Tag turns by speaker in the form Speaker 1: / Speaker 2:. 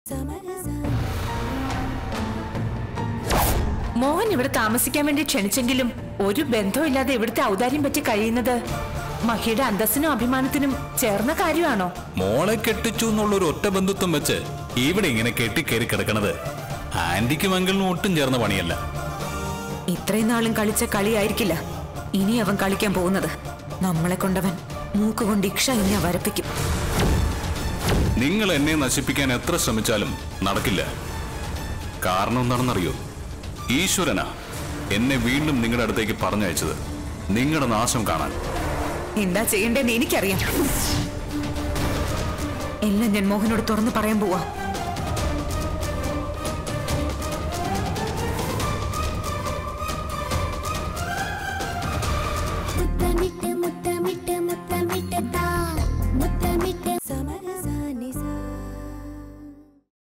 Speaker 1: മോഹൻ ഇവിടെ താമസിക്കാൻ വേണ്ടി ക്ഷണിച്ചെങ്കിലും ഒരു ബന്ധമില്ലാതെ ഇവിടുത്തെ ഔദാര്യം പറ്റി കഴിയുന്നത് മഹിയുടെ അന്തസ്സിനും അഭിമാനത്തിനും ചേർന്ന കാര്യമാണോ
Speaker 2: മോളെ കെട്ടിച്ചു എന്നുള്ളൊരു ഒറ്റ ബന്ധുത്വം വെച്ച് ഇവിടെ ഇങ്ങനെ കെട്ടിക്കേറി കിടക്കണത് ആന്റിക്കും അങ്കിളിനും ഒട്ടും ചേർന്ന പണിയല്ല
Speaker 3: ഇത്രയും നാളും കളിച്ച കളിയായിരിക്കില്ല ഇനി അവൻ കളിക്കാൻ പോകുന്നത് നമ്മളെ കൊണ്ടവൻ മൂക്കുകൊണ്ട് ഇക്ഷ ഇനി വരപ്പിക്കും
Speaker 2: നിങ്ങൾ എന്നെ നശിപ്പിക്കാൻ എത്ര ശ്രമിച്ചാലും നടക്കില്ല കാരണം എന്താണെന്നറിയോ ഈശ്വരനാ എന്നെ വീണ്ടും നിങ്ങളുടെ അടുത്തേക്ക് പറഞ്ഞയച്ചത് നിങ്ങളുടെ നാശം കാണാൻ
Speaker 3: എന്താ ചെയ്യേണ്ടതെന്ന് എനിക്കറിയാം എല്ലാം ഞാൻ മോഹനോട് തുറന്നു പറയാൻ പോവാ